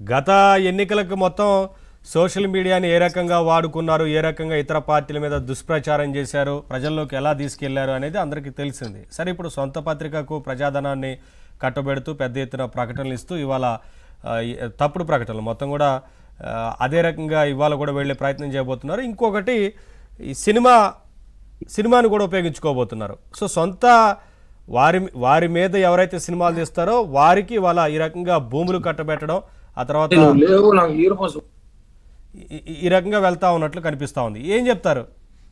గత ఎన్నికలకు మొత్తం సోషల్ మీడియాని ఏ రకంగా వాడుకున్నారు ఏ రకంగా ఇతర పార్టీల మీద దుష్ప్రచారం చేశారు ప్రజల్లోకి ఎలా తీసుకెళ్లారు అనేది అందరికీ తెలిసింది సరే ఇప్పుడు సొంత పత్రికకు ప్రజాధనాన్ని కట్టబెడుతూ పెద్ద ఎత్తున ప్రకటనలు ఇస్తూ ఇవాళ ఆ, ఈ తప్పుడు ప్రకటనలు మొత్తం కూడా ఆ, అదే రకంగా ఇవాళ కూడా వెళ్ళే ప్రయత్నం చేయబోతున్నారు ఇంకొకటి ఈ సినిమా సినిమాని కూడా ఉపయోగించుకోబోతున్నారు సో సొంత వారి వారి మీద ఎవరైతే సినిమాలు తీస్తారో వారికి వాళ్ళ ఈ రకంగా భూములు కట్టబెట్టడం ఆ తర్వాత నువ్వు లేవు నాకు ఇయర్ ఫోన్స్ ఈ- ఈ- ఈ రకంగా వెళ్తా ఉన్నట్లు కనిపిస్తా ఉంది ఏం చెప్తారు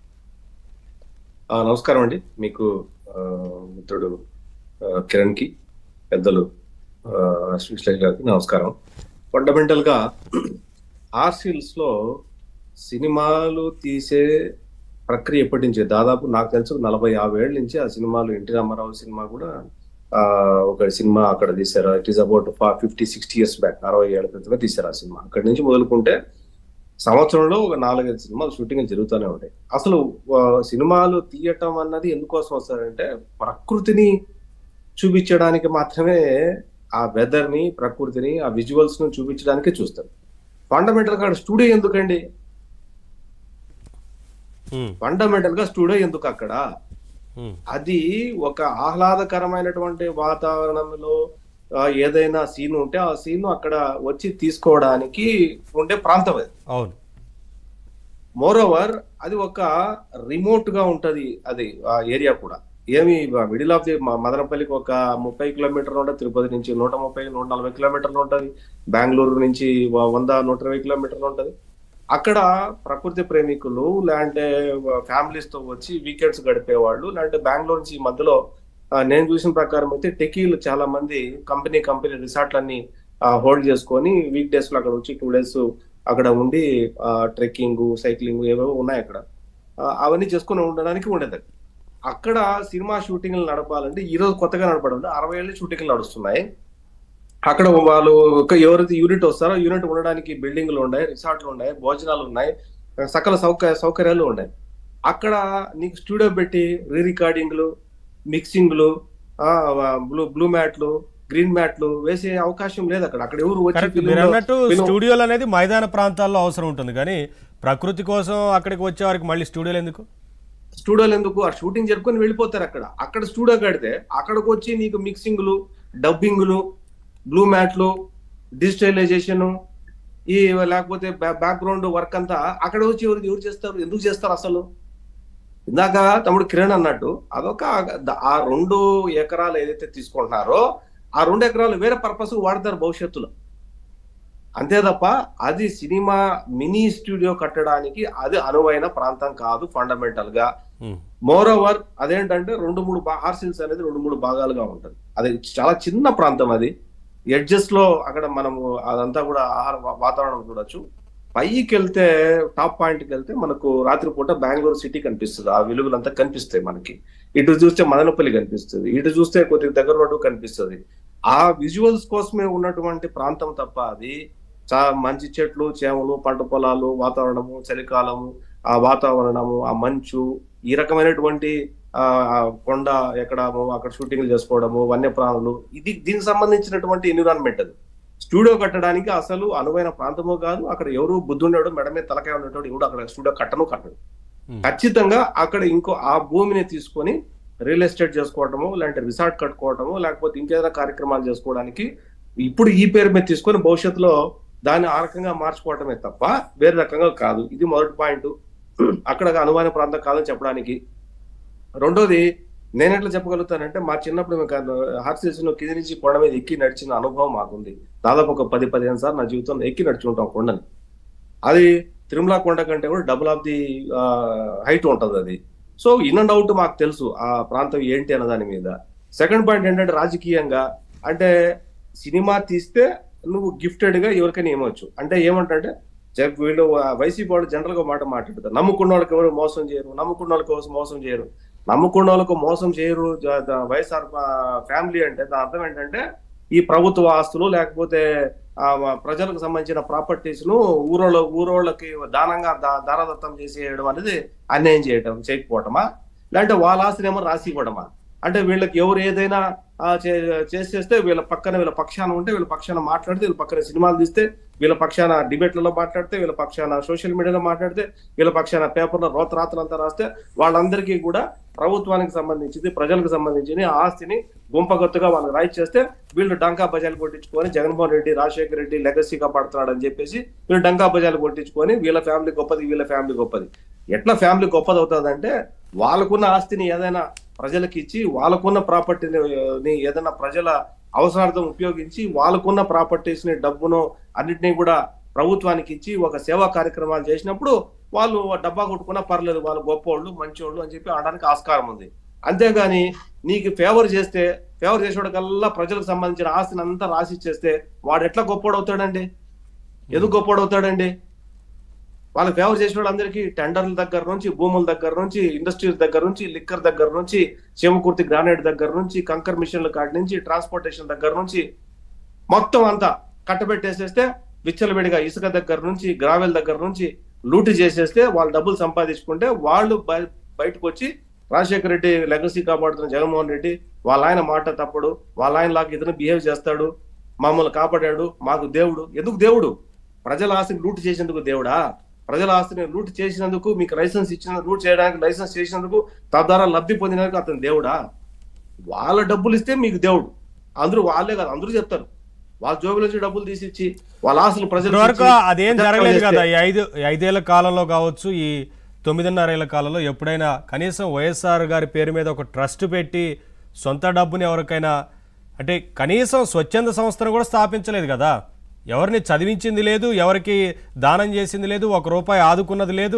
ఆ, నమస్కారం అండి మీకు ఆ, మిత్రుడు ఆ, కిరణ్ కి పెద్దలు ఆ, శ్రీశైల్ గారికి నమస్కారం ఫండమెంటల్ గా ఆర్సీల్స్ లో సినిమాలు తీసే ప్రక్రియ ఎప్పటి నుంచి దాదాపు నాకు తెలుసు నలభై యాభై ఏళ్ళ నుంచి ఆ సినిమాలు ఎన్టీ రామారావు సినిమా కూడా ఆ, ఒక సినిమా అక్కడ తీశారు it is about fifty sixty years back అరవై ఏళ్ళ క్రితంగా తీశారు ఆ సినిమా అక్కడి నుంచి మొదలుకుంటే సంవత్సరంలో ఒక నాలుగైదు సినిమాలు షూటింగ్ జరుగుతూనే ఉంటాయి అసలు ఆ, సినిమాలు తీయటం అన్నది ఎందుకోసం వస్తారంటే ప్రకృతిని చూపించడానికి మాత్రమే ఆ వెదర్ ని ప్రకృతిని ఆ విజువల్స్ ను చూపించడానికే చూస్తారు ఫండమెంటల్ గా స్టూడియో ఎందుకండి ఉమ్, ఫండమెంటల్ గా స్టూడియో ఎందుకు అక్కడ ఉమ్, అది ఒక ఆహ్లాదకరమైనటువంటి వాతావరణంలో ఆ, ఏదైనా సీన్ ఉంటే ఆ సీన్ అక్కడ వచ్చి తీసుకోవడానికి ఉండే ప్రాంతం అది అవును మోర్ ఓవర్ అది ఒక రిమోట్ గా ఉంటది అది ఆ ఏరియా కూడా ఏమి మిడిల్ ఆఫ్ ది మదనపల్లికి ఒక ముప్పై కిలోమీటర్లు ఉంటుంది తిరుపతి నుంచి నూట ముప్పై నూట నలభై కిలోమీటర్లు ఉంటుంది బెంగళూరు నుంచి వ- వంద నూట ఇరవై కిలోమీటర్లు ఉంటుంది అక్కడ ప్రకృతి ప్రేమికులు లేదంటే ఫ్యామిలీస్ తో వచ్చి వీకెండ్స్ గడిపేవాళ్ళు లేదంటే బెంగళూరు నుంచి ఈ మధ్యలో ఆ, నేను చూసిన ప్రకారం అయితే టెకీలు చాలా మంది కంపెనీ కంపెనీ రిసార్ట్లన్నీ హోల్డ్ చేసుకొని వీక్ డేస్ లో అక్కడ వచ్చి టూ డేస్ అక్కడ ఉండి ట్రెక్కింగ్ సైక్లింగ్ ఏవేవో ఉన్నాయి అక్కడ ఆ, అవన్నీ చేసుకొని ఉండడానికి ఉండేది అక్కడ సినిమా షూటింగ్లు నడపాలంటే ఈ రోజు కొత్తగా నడపడం అరవై ఏళ్ళు షూటింగ్లు నడుస్తున్నాయి అక్కడ వాళ్ళు ఒక ఎవరైతే యూనిట్ వస్తారో యూనిట్ ఉండడానికి బిల్డింగ్లు ఉన్నాయి రిసార్ట్లు ఉన్నాయి భోజనాలు ఉన్నాయి సకల సౌక సౌకర్యాలు ఉన్నాయి అక్కడ నీకు స్టూడియో పెట్టి రీ రికార్డింగ్లు మిక్సింగ్లు బ్లూ బ్లూ మ్యాట్లు గ్రీన్ మ్యాట్లు వేసే అవకాశం లేదు అక్కడ అక్కడ ఎవరు వచ్చి కరెక్ట్ film మీరు లో- అన్నట్టు film- స్టూడియోలు అనేది మైదాన ప్రాంతాల్లో అవసరం ఉంటుంది కానీ ప్రకృతి కోసం అక్కడికి వచ్చే వారికి మళ్ళీ స్టూడియోలు ఎందుకు స్టూడియోలు ఎందుకు ఆ షూటింగ్ జరుపుకొని వెళ్ళిపోతారు అక్కడ అక్కడ స్టూడియో కడితే అక్కడికి వచ్చి నీకు మిక్సింగ్లు డబ్బింగ్లు బ్లూ మ్యాట్లు డిజిటలైజేషన్ ఈ లేకపోతే బ్యాక్గ్రౌండ్ వర్క్ అంతా అక్కడ వచ్చి ఎవరు ఎవరు చేస్తారు ఎందుకు చేస్తారు అసలు ఇందాక తమ్ముడు కిరణ్ అన్నట్టు అదొక ఆ రెండు ఎకరాలు ఏదైతే తీసుకుంటున్నారో ఆ రెండు ఎకరాలు వేరే పర్పస్ వాడతారు భవిష్యత్తులో అంతే తప్ప అది సినిమా మినీ స్టూడియో కట్టడానికి అది అనువైన ప్రాంతం కాదు ఫండమెంటల్ గా ఉమ్, మోర్ ఓవర్ అదేంటంటే రెండు మూడు హార్సిల్స్ అనేది రెండు మూడు భాగాలుగా ఉంటుంది అది చాలా చిన్న ప్రాంతం అది ఎడ్జెస్ లో అక్కడ మనము అదంతా కూడా ఆహార వా- వాతావరణం చూడొచ్చు పైకి వెళ్తే టాప్ పాయింట్ కి వెళ్తే మనకు రాత్రిపూట బెంగళూరు సిటీ కనిపిస్తుంది ఆ వెలుగులంతా కనిపిస్తాయి మనకి ఇటు చూస్తే మదనపల్లి కనిపిస్తుంది ఇటు చూస్తే కొద్దిగా దగ్గర రోడ్డు కనిపిస్తుంది ఆ విజువల్స్ కోసమే ఉన్నటువంటి ప్రాంతం తప్ప అది చా మంచి చెట్లు చేమలు పంట పొలాలు వాతావరణము చలికాలము ఆ వాతావరణము ఆ మంచు ఈ రకమైనటువంటి ఆ ఆ కొండ ఎక్కడము అక్కడ షూటింగ్లు చేసుకోవడము వన్యప్రాణులు ఇది దీనికి సంబంధించినటువంటి ఎన్విరాన్మెంట్ అది స్టూడియో కట్టడానికి అసలు అనువైన ప్రాంతము కాదు అక్కడ ఎవరు బుద్ధుండడు మెడ మీద తలకాయ ఉండేటోడు ఎవడు అక్కడ స్టూడియో కట్టను కట్టడు ఉమ్. ఖచ్చితంగా అక్కడ ఇంకో ఆ భూమిని తీసుకొని రియల్ ఎస్టేట్ చేసుకోవటము లేదంటే రిసార్ట్ కట్టుకోవటము లేకపోతే ఇంకేదైనా కార్యక్రమాలు చేసుకోవడానికి ఇప్పుడు ఈ పేరు మీద తీసుకొని భవిష్యత్తులో దాన్ని ఆ రకంగా మార్చుకోవటమే తప్ప వేరే రకంగా కాదు ఇది మొదటి పాయింట్ అక్కడ అనువైన ప్రాంతం కాదని చెప్పడానికి రెండోది నేను ఎట్లా చెప్పగలుగుతానంటే మా చిన్నప్పుడు మేము హార్సిల్స్ కింది నుంచి కొండ మీద ఎక్కి నడిచిన అనుభవం మాకుంది దాదాపు ఒక పది పదిహేను సార్లు నా జీవితంలో ఎక్కి నడిచి ఉంటాం కొండని అది తిరుమల కొండ కంటే కూడా డబుల్ ఆఫ్ ది హైట్ ఉంటది అది సో ఇన్ అండ్ అవుట్ మాకు తెలుసు ఆ ప్రాంతం ఏంటి అన్న దాని మీద సెకండ్ పాయింట్ ఏంటంటే రాజకీయంగా అంటే సినిమా తీస్తే నువ్వు గిఫ్టెడ్ గా ఎవరికైనా ఇవ్వచ్చు అంటే ఏమంటే చెప్ వీళ్ళు వైసీపీ వాళ్ళు జనరల్ గా మాట మాట్లాడతారు నమ్ముకున్న వాళ్ళకి ఎవరు మోసం చేయరు నమ్ముకున్న వాళ్ళకి ఎవరు మోసం చేయరు నమ్ముకున్న వాళ్ళకు మోసం చేయరు జ- ద- వైఎస్ఆర్ ఫ్యామిలీ అంటే దాని అర్థం ఏంటంటే ఈ ప్రభుత్వ ఆస్తులు లేకపోతే ఆ, మ- ప్రజలకు సంబంధించిన ప్రాపర్టీస్ ను ఊరోళ్ళ ఊరోళ్ళకి దానంగా దా- దారదత్తం చేసేయడం అనేది అన్యాయం చేయటం చేయకపోవటమా లేదంటే వాళ్ళ ఆస్తిని ఏమో రాసి ఇవ్వడమా అంటే వీళ్ళకి ఎవరు ఏదైనా ఆ, చే- చేసేస్తే వీళ్ళ పక్కన వీళ్ళ పక్షాన ఉంటే వీళ్ళ పక్షాన మాట్లాడితే వీళ్ళ పక్కన సినిమాలు తీస్తే వీళ్ళ పక్షాన డిబేట్లలో మాట్లాడితే వీళ్ళ పక్షాన సోషల్ మీడియాలో మాట్లాడితే వీళ్ళ పక్షాన పేపర్లో రోతరాత్రంతా రాస్తే వాళ్ళందరికీ కూడా ప్రభుత్వానికి సంబంధించింది ప్రజలకు సంబంధించిన ఆస్తిని గుంపగొత్తుగా వాళ్ళకి రైట్ చేస్తే వీళ్ళు డంకా బజాలు కొట్టించుకొని జగన్మోహన్ రెడ్డి రాజశేఖర రెడ్డి లెగసీ కాపాడుతున్నాడు అని చెప్పేసి వీళ్ళు డంకా బజాలు కొట్టించుకొని వీళ్ళ ఫ్యామిలీ గొప్పది వీళ్ళ ఫ్యామిలీ గొప్పది ఎట్లా ఫ్యామిలీ గొప్పది అవుతుందంటే వాళ్ళకున్న ఆస్తిని ఏదైనా ప్రజలకు ఇచ్చి వాళ్ళకున్న ప్రాపర్టీని ఏదైనా ప్రజల అవసరార్థం ఉపయోగించి వాళ్ళకున్న ప్రాపర్టీస్ ని డబ్బును అన్నిటినీ కూడా ప్రభుత్వానికి ఇచ్చి ఒక సేవా కార్యక్రమాలు చేసినప్పుడు వాళ్ళు డబ్బా కొట్టుకున్నా పర్లేదు వాళ్ళు గొప్పోళ్ళు మంచోళ్ళు అని చెప్పి ఆడడానికి ఆస్కారం ఉంది అంతేగాని నీకు ఫేవర్ చేస్తే ఫేవర్ చేసేవాడికల్లా ప్రజలకు సంబంధించిన ఆస్తిని అంతా రాసి ఇచ్చేస్తే వాడు ఎట్లా గొప్పోడవుతాడండి ఎందుకు గొప్పోడవుతాడండి వాళ్ళు ఫేవర్ చేసిన వాళ్ళందరికీ టెండర్ల దగ్గర నుంచి భూముల దగ్గర నుంచి ఇండస్ట్రీస్ దగ్గర నుంచి లిక్కర్ దగ్గర నుంచి చేమకుర్తి గ్రానైట్ దగ్గర నుంచి కంకర్ మిషన్ల కాడి నుంచి ట్రాన్స్పోర్టేషన్ దగ్గర నుంచి మొత్తం అంతా కట్టబెట్టేసేస్తే విచ్చలవిడిగా ఇసుక దగ్గర నుంచి గ్రావెల్ దగ్గర నుంచి లూటి చేసేస్తే వాళ్ళు డబ్బులు సంపాదించుకుంటే వాళ్ళు బయ- బయటకు వచ్చి రాజశేఖర రెడ్డి లెగసీ కాపాడుతున్న జగన్మోహన్ రెడ్డి వాళ్ళ ఆయన మాట తప్పుడు వాళ్ళ ఆయన లాగా ఇతను బిహేవ్ చేస్తాడు మమ్మల్ని కాపాడాడు మాకు దేవుడు ఎందుకు దేవుడు ప్రజల ఆస్తిని లూట్ చేసేందుకు దేవుడా ప్రజల ఆస్తిని లూట్ చేసినందుకు మీకు లైసెన్స్ ఇచ్చిన లూట్ చేయడానికి లైసెన్స్ చేసినందుకు తద్వారా లబ్ధి పొందినందుకు అతను దేవుడా వాళ్ళ డబ్బులు ఇస్తే మీకు దేవుడు అందరూ వాళ్ళే కాదు అందరూ చెప్తారు వాళ్ళ జోబుల నుంచి డబ్బులు తీసి ఇచ్చి వాళ్ళ ఆస్తులు ప్రజలకు ఇప్పటివరకు ఇచ్చి అదేం ప్రజలకు జరగలేదు చేస్తే- కదా ఈ ఐదు ఈ ఐదేళ్ల కాలంలో కావచ్చు ఈ తొమ్మిదిన్నర ఏళ్ల కాలంలో ఎప్పుడైనా కనీసం వైఎస్ఆర్ గారి పేరు మీద ఒక ట్రస్ట్ పెట్టి సొంత డబ్బుని ఎవరికైనా అంటే కనీసం స్వచ్ఛంద సంస్థను కూడా స్థాపించలేదు కదా ఎవరిని చదివించింది లేదు ఎవరికి దానం చేసింది లేదు ఒక రూపాయి ఆదుకున్నది లేదు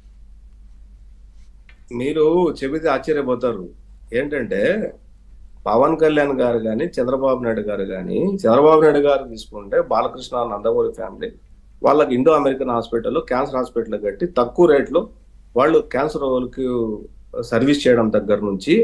మీరు చెబితే ఆశ్చర్యపోతారు ఏంటంటే పవన్ కళ్యాణ్ గారు కానీ చంద్రబాబు నాయుడు గారు కానీ చంద్రబాబు నాయుడు గారు తీసుకుంటే బాలకృష్ణ నందమూరి ఫ్యామిలీ వాళ్ళకి Indo American hospital cancer hospital కట్టి తక్కువ రేట్లో వాళ్ళు క్యాన్సర్ వాళ్ళకి సర్వీస్ చేయడం దగ్గర నుంచి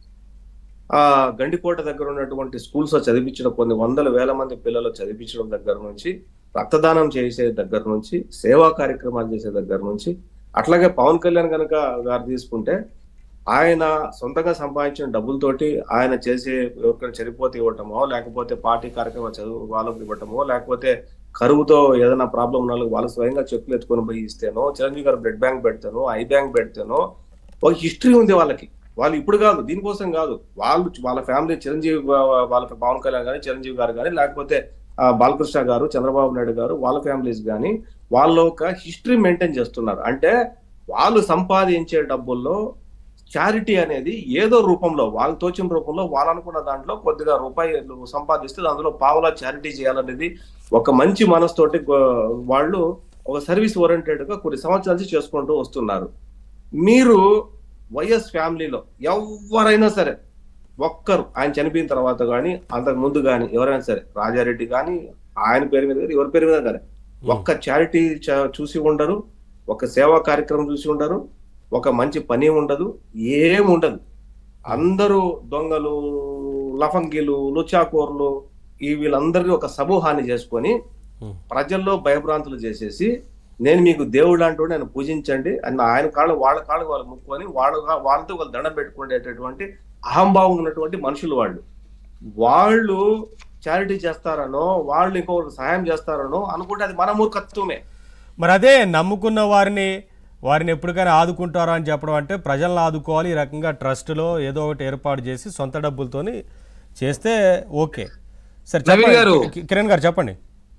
ఆ గండికోట దగ్గర ఉన్నటువంటి స్కూల్స్ లో చదివించడం కొన్ని వందల వేల మంది పిల్లలు చదివించడం దగ్గర నుంచి రక్తదానం చేసే దగ్గర నుంచి సేవా కార్యక్రమాలు చేసే దగ్గర నుంచి అట్లాగే పవన్ కళ్యాణ్ కనుక గారు తీసుకుంటే ఆయన సొంతంగా సంపాదించిన డబ్బులతోటి ఆయన చేసే ఎవరికైనా చనిపోతే ఇవ్వటమో లేకపోతే పార్టీ కార్యక్రమాలు చదువు వాళ్ళకి ఇవ్వటమో లేకపోతే కరువుతో ఏదైనా ప్రాబ్లం ఉన్న వాళ్ళకి వాళ్ళు స్వయంగా చెక్కులు ఎత్తుకొని పోయి ఇస్తేనో చిరంజీవి గారు బ్లడ్ బ్యాంక్ పెడతానో ఐ బ్యాంక్ పెడతానో ఒక హిస్టరీ ఉంది వాళ్ళకి వాళ్ళు ఇప్పుడు కాదు దీనికోసం కాదు వాళ్ళు వాళ్ళ ఫ్యామిలీ చిరంజీవి వా- వాళ్ళ పవన్ కళ్యాణ్ కానీ చిరంజీవి గారు కానీ లేకపోతే ఆ, బాలకృష్ణ గారు చంద్రబాబు నాయుడు గారు వాళ్ళ ఫ్యామిలీస్ కానీ వాళ్ళు ఒక హిస్టరీ మెయింటైన్ చేస్తున్నారు అంటే వాళ్ళు సంపాదించే డబ్బుల్లో చారిటీ అనేది ఏదో రూపంలో వాళ్ళు తోచిన రూపంలో వాళ్ళు అనుకున్న దాంట్లో కొద్దిగా రూపాయలు సంపాదిస్తే అందులో పావులా చారిటీ చేయాలనేది ఒక మంచి మనసుతోటి గో- వాళ్ళు ఒక సర్వీస్ ఓరియంటెడ్ గా కొన్ని సంవత్సరాల నుంచి చేసుకుంటూ వస్తున్నారు మీరు వైఎస్ ఫ్యామిలీలో ఎవరైనా సరే ఒక్కరు ఆయన చనిపోయిన తర్వాత కానీ అంతకు ముందు కానీ ఎవరైనా సరే రాజారెడ్డి కానీ ఆయన పేరు మీద కానీ ఎవరి పేరు మీద కానీ ఒక్క చారిటీ చూసి ఉండరు ఒక సేవా కార్యక్రమం చూసి ఉండరు ఒక మంచి పని ఉండదు ఏం ఉండదు అందరూ దొంగలు లఫంగిలు లుచాకోర్లు ఈ వీళ్ళందరినీ ఒక సమూహాన్ని చేసుకొని Hmm. ప్రజల్లో భయభ్రాంతులు చేసేసి నేను మీకు దేవుడు అంటూ నేను పూజించండి అని ఆయన కాళ్ళు వాళ్ళ కాళ్ళు వాళ్ళు ముక్కొని వాళ్ళ వాళ్ళతో వాళ్ళు దండం పెట్టుకునేటటువంటి అహంభావం ఉన్నటువంటి మనుషులు వాళ్ళు వాళ్ళు చారిటీ చేస్తారనో వాళ్ళు ఇంకొకరికి సహాయం చేస్తారనో అనుకుంటే అది మన మూర్ఖత్వమే మరి అదే నమ్ముకున్న వారిని వారిని ఎప్పటికైనా ఆదుకుంటారా అని చెప్పడం అంటే ప్రజలను ఆదుకోవాలి ఈ రకంగా ట్రస్ట్లో ఏదో ఒకటి ఏర్పాటు చేసి సొంత డబ్బులతోని చేస్తే ఓకే సరే నవీన్ గారు. చెప్పండి కి- కిరణ్ గారు చెప్పండి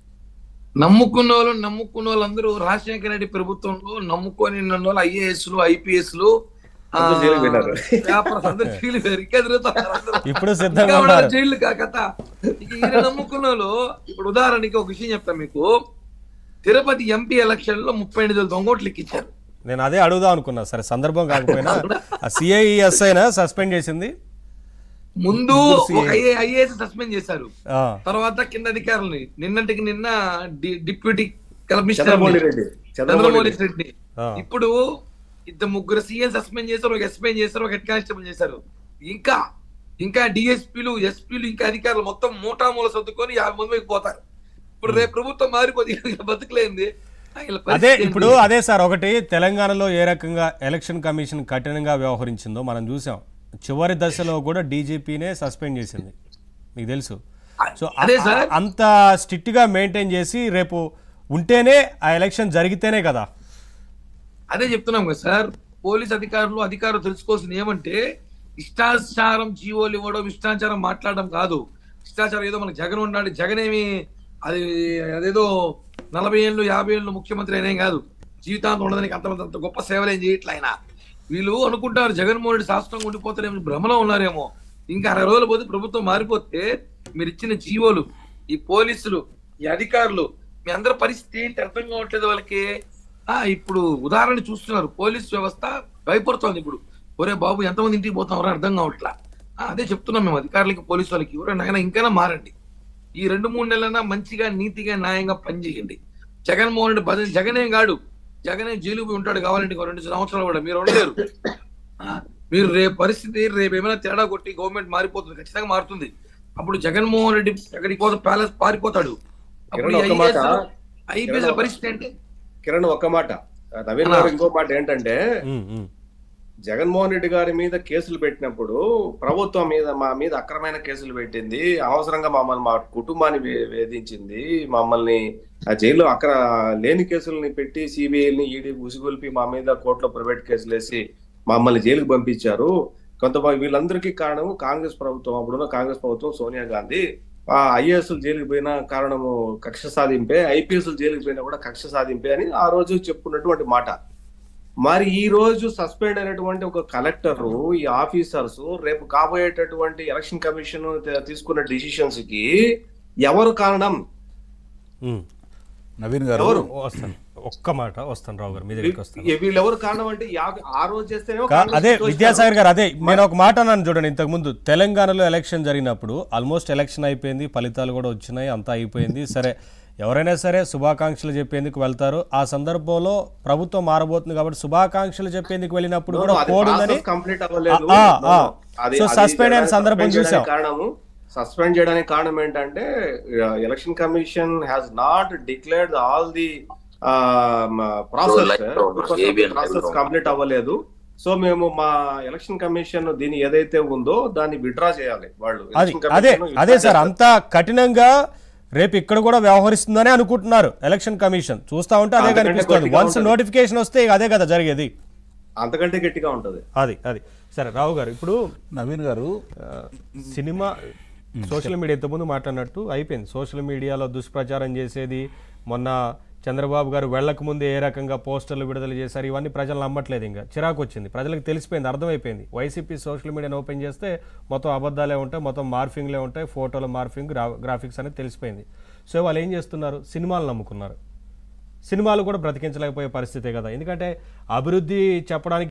నమ్ముకున్న వాళ్ళు నమ్ముకున్న వాళ్ళందరూ రాజశేఖర రెడ్డి ప్రభుత్వంలో నమ్ముకొని ఉన్న వాళ్ళు ఐఏఎస్లు ఐపీఎస్లు అందరూ జైలుకి వెళ్ళారు. పేపర్స్ అందరూ జైలు పోయారు. ఇంకా తిరుగుతున్నారు అందరూ. ఇప్పుడు ఇంకా సిద్ధంగా వాళ్ళ ఉన్నారు జైలు కా కథ ఇక ఈయన నమ్ముకున్న వాళ్ళు ఇప్పుడు ఉదాహరణకి ఒక విషయం చెప్తా మీకు తిరుపతి ఎంపీ ఎలక్షన్ లో ముప్పై ఎనిమిది వేల దొంగోట్లు ఎక్కించారు నేను అదే అడుగుదాం అనుకున్నా సరే సందర్భం కాకపోయినా ఆ సిఐఎస్ అయినా సస్పెండ్ చేసింది ముందు ముగ్గురు ఒక CA. ఐఏఎస్ సస్పెండ్ చేశారు ఆ, తర్వాత కింద అధికారులని నిన్నటికి నిన్న de- deputy commissioner Chandramouli Reddy Chandramouli Chandramouli Reddy Reddy ఆ. ఇప్పుడు ఇద్దరు ముగ్గురు సీఎం సస్పెండ్ చేశారు ఒక ఎస్పీ చేశారు ఒక హెడ్ కానిస్టేబుల్ చేశారు ఇంకా ఇంకా డిఎస్పీలు ఎస్పీలు ఇంకా అధికారులు మొత్తం మూటామూల సర్దుకొని యాభై మంది వైపు పోతారు ఇప్పుడు రేపు ప్రభుత్వం మారిపోతే ఇలా బతుకులేంది వీళ్ళ అదే పరిస్థితి ఇప్పుడు ఏంటి? అదే సార్ ఒకటి తెలంగాణలో ఏ రకంగా ఎలక్షన్ కమిషన్ కఠినంగా వ్యవహరించిందో మనం చూసాం చివరి దశలో కూడా డీజీపీనే సస్పెండ్ చేసింది మీకు తెలుసు అ- సో అదే ఆ- సార్. అంత స్ట్రిక్ట్గా మెయింటైన్ చేసి రేపు ఉంటేనే ఆ ఎలక్షన్ జరిగితేనే కదా అదే చెప్తున్నాం కదా సార్ పోలీస్ అధికారులు అధికారులు తెలుసుకోవాల్సింది ఏమంటే ఇష్టాచారం జీవోలు ఇవ్వడం ఇష్టాచారం మాట్లాడడం కాదు ఇష్టాచారం ఏదో మనకు జగన్ ఉన్నాడు జగన్ ఏమి అది అదేదో నలభై ఏళ్ళు యాభై ఏళ్ళు ముఖ్యమంత్రి అయినా కాదు జీవితాంతం ఉండడానికి అంత అంత గొప్ప సేవలు ఏం చేయట్లే ఆయన వీళ్ళు అనుకుంటారు జగన్మోహన్ రెడ్డి శాస్త్రంగా ఉండిపోతారేమో భ్రమలో ఉన్నారేమో ఇంకా అరవై రోజులు పోతే ప్రభుత్వం మారిపోతే మీరు ఇచ్చిన జీవోలు ఈ పోలీసులు ఈ అధికారులు మీ అందరి పరిస్థితి ఏంటి అర్థం కావట్లేదు వాళ్ళకి ఆ ఇప్పుడు ఉదాహరణ చూస్తున్నారు పోలీస్ వ్యవస్థ భయపడుతోంది ఇప్పుడు ఒరే బాబు ఎంతమంది ఇంటికి పోతామో అర్థం కావట్లా ఆ, అదే చెప్తున్నాం మేము అధికారులకి పోలీసు వాళ్ళకి ఒరే నాయన ఇంకైనా మారండి ఈ రెండు మూడు నెలలైనా మంచిగా నీతిగా న్యాయంగా పనిచేయండి జగన్మోహన్ రెడ్డి బదిలీ జగనే కాడు జగనే జైలు పోయి ఉంటాడు కావాలంటే ఇంకో రెండు సంవత్సరాలు కూడా మీరు ఉండలేరు ఆ, మీరు రేపు పరిస్థితి రేపు ఏమైనా తేడా కొట్టి గవర్నమెంట్ మారిపోతుంది ఖచ్చితంగా మారుతుంది అప్పుడు జగన్మోహన్ రెడ్డి ఎక్కడికి పోతే ప్యాలెస్ పారిపోతాడు అప్పుడు కిరణ్, ఒక్క మాట. ఐపీఎస్ కిరణ్, పరిస్థితి ఏంటి కిరణ్ ఒక్క మాట నవీన్ గారు ఇంకో మాట ఏంటంటే ఉమ్, ఉమ్. జగన్మోహన్ రెడ్డి గారి మీద కేసులు పెట్టినప్పుడు ప్రభుత్వం మీద మా మీద అక్రమైన కేసులు పెట్టింది అవసరంగా మమ్మల్ని మా కుటుంబాన్ని వే- వేధించింది మమ్మల్ని ఆ జైల్లో అక్కడ లేని కేసుల్ని పెట్టి సిబిఐని ఈడీ ఉసిగొల్పి మా మీద కోర్టులో ప్రైవేట్ కేసులు వేసి మమ్మల్ని జైలుకి పంపించారు కొంతమంది వీళ్ళందరికీ కారణం కాంగ్రెస్ ప్రభుత్వం అప్పుడున్న కాంగ్రెస్ ప్రభుత్వం సోనియా గాంధీ ఆ ఐఏఎస్ జైలుకి పోయిన కారణము కక్ష సాధింపే ఐపీఎస్ జైలుకి పోయినా కూడా కక్ష సాధింపే అని ఆ రోజు చెప్పుకున్నటువంటి మాట మరి ఈ రోజు సస్పెండ్ అయినటువంటి ఒక కలెక్టర్ ఈ ఆఫీసర్స్ రేపు కాబోయేటటువంటి ఎలక్షన్ కమిషన్ త- తీసుకున్న డిసిషన్స్ కి ఎవరు కారణం ఉమ్. నవీన్ గారు ఎవరు? వస్తాను ఒక్క మాట వస్తాను రావు గారు మీ దగ్గరికి వస్తాను వీ- వీళ్ళెవరు కారణం అంటే యా- ఆ రోజు చేస్తేనే కా- అదే విద్యాసాగర్ గారు అదే నేను ఒక మాట అన్నాను చూడండి ఇంతకు ముందు తెలంగాణలో ఎలక్షన్ జరిగినప్పుడు ఆల్మోస్ట్ ఎలక్షన్ అయిపోయింది ఫలితాలు కూడా వచ్చినాయి అంతా అయిపోయింది సరే ఎవరైనా సరే శుభాకాంక్షలు చెప్పేందుకు వెళ్తారు ఆ సందర్భంలో ప్రభుత్వం మారబోతుంది కాబట్టి శుభాకాంక్షలు చెప్పేందుకు వెళ్ళినప్పుడు కూడా కోడ్ ఉందని కంప్లీట్ అవ్వలేదు ఆ, ఆ. అది- సో అది suspend అయిన చేయడానికి- సందర్భం suspend చేయడానికి చూసాం. కారణము సస్పెండ్ చేయడానికి కారణం ఏంటంటే election commission has not declared all the process Like, ABN process like, complete అవ్వలేదు సో మేము మా ఎలక్షన్ కమిషన్ దీని ఏదైతే ఉందో దాన్ని విడ్రా చేయాలి వాళ్ళు అది Election అదే Commission అదే withdraw సార్ చేస్తారు. అంత కఠినంగా రేపు ఇక్కడ కూడా వ్యవహరిస్తుందని అనుకుంటున్నారు ఎలక్షన్ కమిషన్ చూస్తా ఉంటే అదే అంతకంటే కనిపిస్తుంది గట్టిగా వన్స్ ఉంటుంది. నోటిఫికేషన్ వస్తే ఇక అదే కదా జరిగేది అంతకంటే గట్టిగా ఉంటది అది అది సరే రావు గారు ఇప్పుడు నవీన్ గారు ఆ, సినిమా సోషల్ మీడియా ఇంతకుముందు మాట్లాడినట్టు అయిపోయింది సోషల్ మీడియాలో దుష్ప్రచారం చేసేది మొన్న చంద్రబాబు గారు వెళ్ళక ముందు ఏ రకంగా పోస్టర్లు విడుదల చేశారు ఇవన్నీ ప్రజలు నమ్మట్లేదు ఇంకా చిరాకు వచ్చింది ప్రజలకు తెలిసిపోయింది అర్థమైపోయింది వైసీపీ సోషల్ మీడియాని ఓపెన్ చేస్తే మొత్తం అబద్ధాలే ఉంటాయి మొత్తం మార్ఫింగ్లే ఉంటాయి ఫోటోలు మార్ఫింగ్ గ్రా గ్రాఫిక్స్ అనేది తెలిసిపోయింది సో వాళ్ళు ఏం చేస్తున్నారు సినిమాలు నమ్ముకున్నారు సినిమాలు కూడా బ్రతికించలేకపోయే పరిస్థితే కదా ఎందుకంటే అభివృద్ధి చెప్పడానికి